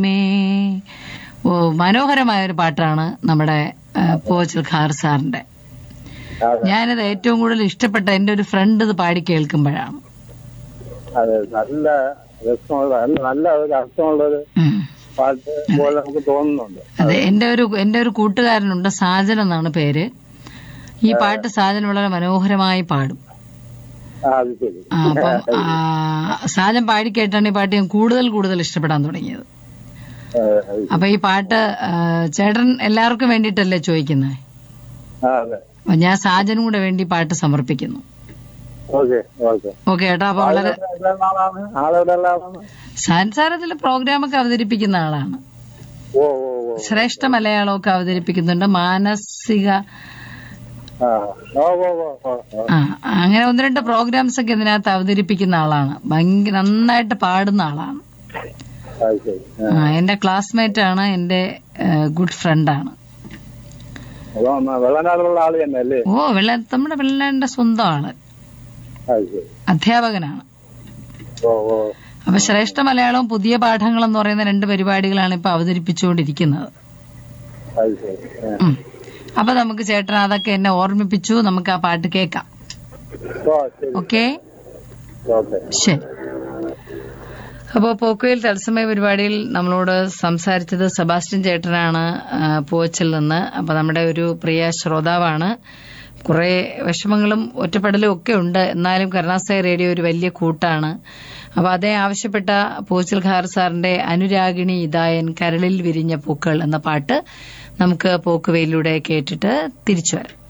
May ഓ മനോഹരമായ ഒരു പാട്ടാണ് നമ്മുടെ ആ, പോച്ചൽ ഖാർ സാറിന്റെ അതെ ഞാനത് ഏറ്റവും കൂടുതൽ ഇഷ്ടപ്പെട്ട എന്റെ ഒരു ഫ്രണ്ട് ഇത് പാടി കേൾക്കുമ്പോഴാണ് അതെ നല്ല രസമുള്ള നല്ല- നല്ല ഒരു അർത്ഥമുള്ള ഒരു ഉം. പാട്ട് പോലെ നമുക്ക് തോന്നുന്നുണ്ട് അതെ എന്റെ ഒരു എന്റെ ഒരു കൂട്ടുകാരനുണ്ട് സാജൻ എന്നാണ് പേര് ഈ പാട്ട് സാജൻ വളരെ മനോഹരമായി പാടും ആ അത് ശരി ആ, അപ്പം ആ, സാജൻ പാടി കേട്ടാണ് ഈ പാട്ട് ഞാൻ കൂടുതൽ കൂടുതൽ ഇഷ്ടപ്പെടാൻ തുടങ്ങിയത് ആ, അത് അപ്പൊ ഈ പാട്ട് ആ, ചേട്ടൻ എല്ലാവർക്കും വേണ്ടിയിട്ടല്ലേ ചോദിക്കുന്നത് ആ, അതെ അപ്പൊ ഞാൻ സാജനും കൂടെ വേണ്ടി പാട്ട് സമർപ്പിക്കുന്നു ഓക്കെ ഓക്കെ ഓക്കെ ഏട്ടാ അപ്പൊ വളരെ എവിടെയുള്ള ആളാണ് ആളെവിടെയുള്ള ആളാണ് സാൻസാരത്തിലെ പ്രോഗ്രാമൊക്കെ അവതരിപ്പിക്കുന്ന ആളാണ് ഓ ഓ ഓ ശ്രേഷ്ഠ മലയാളമൊക്കെ അവതരിപ്പിക്കുന്നുണ്ട് മാനസിക ആ ഓ ഓ ഓ ഓ ഓ. ആ അങ്ങനെ ഒന്ന് രണ്ട് പ്രോഗ്രാംസ് ഒക്കെ ഇതിനകത്ത് അവതരിപ്പിക്കുന്ന ആളാണ് ഭയങ്കര നന്നായിട്ട് പാടുന്ന ആളാണ് അത് ശരി ആ. ആ, എന്റെ ക്ലാസ്മേറ്റ് ആണ് എന്റെ ഗുഡ് ഫ്രണ്ടാണ് അപ്പൊ ഒന്ന് വെള്ളനാടുള്ള ആള് തന്നെ അല്ലേ ഓ വെള്ള നമ്മുടെ വെള്ളന്റെ സ്വന്തം ആള് അത് ശരി അധ്യാപകനാണ് ഓ ഓ അപ്പൊ ശ്രേഷ്ഠ മലയാളവും പുതിയ പാഠങ്ങൾ എന്ന് പറയുന്ന രണ്ട് പരിപാടികളാണ് ഇപ്പൊ അവതരിപ്പിച്ചുകൊണ്ടിരിക്കുന്നത് അത് ശരി ആ. ഉം. അപ്പൊ നമുക്ക് ചേട്ടൻ അതൊക്കെ എന്നെ ഓർമ്മിപ്പിച്ചു നമുക്ക് ആ പാട്ട് കേൾക്കാം ഓ ശരി ഓക്കെ ഓക്കെ ശരി അപ്പോൾ പോക്കോയിൽ തത്സമയ പരിപാടിയിൽ നമ്മളോട് സംസാരിച്ചത് സെബാസ്റ്റ്യൻ ചേട്ടനാണ് ആ, പൂവച്ചിൽ നിന്ന് അപ്പൊ നമ്മുടെ ഒരു പ്രിയ ശ്രോതാവാണ് കുറെ വിഷമങ്ങളും ഒറ്റപ്പെടലും ഒക്കെ ഉണ്ട് എന്നാലും കരുണാസായ റേഡിയോ ഒരു വലിയ കൂട്ടാണ് അപ്പൊ അതേ ആവശ്യപ്പെട്ട പൂച്ചൽ ഖാർ സാറിന്റെ അനുരാഗിണി ഇതായൻ കരളിൽ വിരിഞ്ഞ പൂക്കൾ എന്ന പാട്ട് നമുക്ക് പോക്കുവയിലൂടെ കേട്ടിട്ട് തിരിച്ചു വരാം